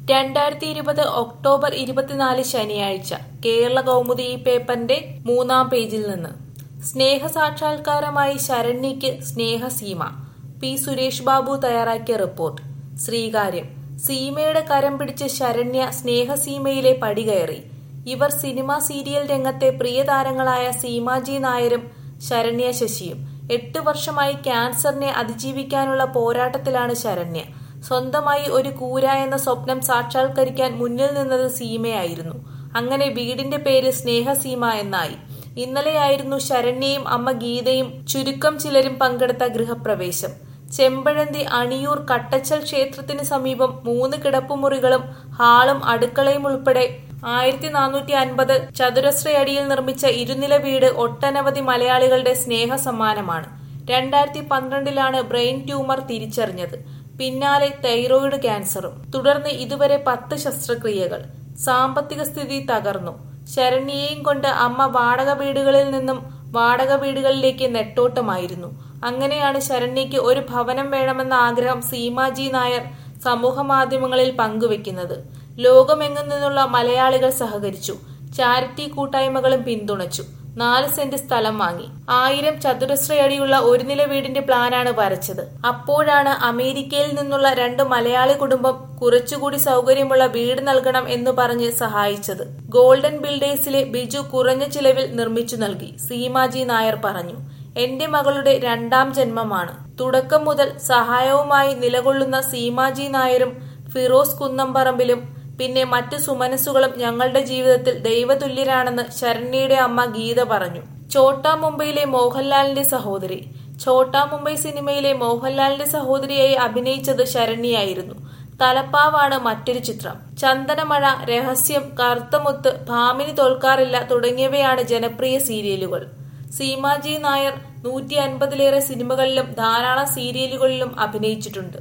രണ്ടായിരത്തി ഇരുപത് ഒക്ടോബർ ഇരുപത്തിനാല് ശനിയാഴ്ച കേരള കൗമുദി ഈ പേപ്പറിന്റെ മൂന്നാം പേജിൽ നിന്ന് സ്നേഹസാക്ഷാത്കാരമായി ശരണ്യയ്ക്ക് സ്നേഹസീമ പി സുരേഷ് ബാബു തയ്യാറാക്കിയ റിപ്പോർട്ട് ശ്രീകാര്യം സീമയുടെ കരം പിടിച്ച് ശരണ്യ സ്നേഹസീമയിലെ പടി കയറി ഇവർ സിനിമ സീരിയൽ രംഗത്തെ പ്രിയ താരങ്ങളായ സീമാജി നായരും ശരണ്യ ശശിയും എട്ട് വർഷമായി ക്യാൻസറിനെ അതിജീവിക്കാനുള്ള പോരാട്ടത്തിലാണ് ശരണ്യ സ്വന്തമായി ഒരു കൂര എന്ന സ്വപ്നം സാക്ഷാത്കരിക്കാൻ മുന്നിൽ നിന്നത് സീമയായിരുന്നു അങ്ങനെ വീടിന്റെ പേര് സ്നേഹസീമ എന്നായി ഇന്നലെയായിരുന്നു ശരണ്യയും അമ്മ ഗീതയും ചുരുക്കം ചിലരും പങ്കെടുത്ത ഗൃഹപ്രവേശം ചെമ്പഴന്തി അണിയൂർ കട്ടച്ചൽ ക്ഷേത്രത്തിന് സമീപം മൂന്ന് കിടപ്പുമുറികളും ഹാളും അടുക്കളയും ഉൾപ്പെടെ ആയിരത്തി നാനൂറ്റി അൻപത് ചതുരശ്രയടിയിൽ നിർമ്മിച്ച ഇരുനില വീട് ഒട്ടനവധി മലയാളികളുടെ സ്നേഹ സമ്മാനമാണ് രണ്ടായിരത്തി പന്ത്രണ്ടിലാണ് ബ്രെയിൻ ട്യൂമർ തിരിച്ചറിഞ്ഞത് പിന്നാലെ തൈറോയിഡ് ക്യാൻസറും തുടർന്ന് ഇതുവരെ പത്ത് ശസ്ത്രക്രിയകൾ സാമ്പത്തിക സ്ഥിതി തകർന്നു ശരണ്യയെയും കൊണ്ട് അമ്മ വാടക വീടുകളിൽ നിന്നും വാടക വീടുകളിലേക്ക് നെട്ടോട്ടമായിരുന്നു അങ്ങനെയാണ് ശരണ്യയ്ക്ക് ഒരു ഭവനം വേണമെന്ന ആഗ്രഹം സീമാജി നായർ സമൂഹ മാധ്യമങ്ങളിൽ പങ്കുവെക്കുന്നത് ലോകമെങ്ങും നിന്നുള്ള മലയാളികൾ സഹകരിച്ചു ചാരിറ്റി കൂട്ടായ്മകളും പിന്തുണച്ചു നാല് സെന്റ് സ്ഥലം വാങ്ങി ആയിരം ചതുരശ്രയടിയുള്ള ഒരു നില വീടിന്റെ പ്ലാനാണ് വരച്ചത് അപ്പോഴാണ് അമേരിക്കയിൽ നിന്നുള്ള രണ്ട് മലയാളി കുടുംബം കുറച്ചുകൂടി സൗകര്യമുള്ള വീട് നൽകണം എന്ന് പറഞ്ഞ് സഹായിച്ചത് ഗോൾഡൻ ബിൽഡേഴ്സിലെ ബിജു കുറഞ്ഞ ചിലവിൽ നിർമ്മിച്ചു നൽകി സീമാജി നായർ പറഞ്ഞു എന്റെ മകളുടെ രണ്ടാം ജന്മമാണ് തുടക്കം മുതൽ സഹായവുമായി നിലകൊള്ളുന്ന സീമാജി നായരും ഫിറോസ് കുന്നംപറമ്പിലും പിന്നെ മറ്റു സുമനസ്സുകളും ഞങ്ങളുടെ ജീവിതത്തിൽ ദൈവതുല്യരാണെന്ന് ശരണ്യയുടെ അമ്മ ഗീത പറഞ്ഞു ചോട്ടാ മുംബൈയിലെ മോഹൻലാലിന്റെ സഹോദരി ചോട്ടാ മുംബൈ സിനിമയിലെ മോഹൻലാലിന്റെ സഹോദരിയായി അഭിനയിച്ചത് ശരണ്യായിരുന്നു തലപ്പാവാണ് മറ്റൊരു ചിത്രം ചന്ദനമഴ രഹസ്യം കറുത്തമുത്ത് ഭാമിനി തോൽക്കാറില്ല തുടങ്ങിയവയാണ് ജനപ്രിയ സീരിയലുകൾ സീമാജി നായർ നൂറ്റി അൻപതിലേറെ സിനിമകളിലും ധാരാളം സീരിയലുകളിലും അഭിനയിച്ചിട്ടുണ്ട്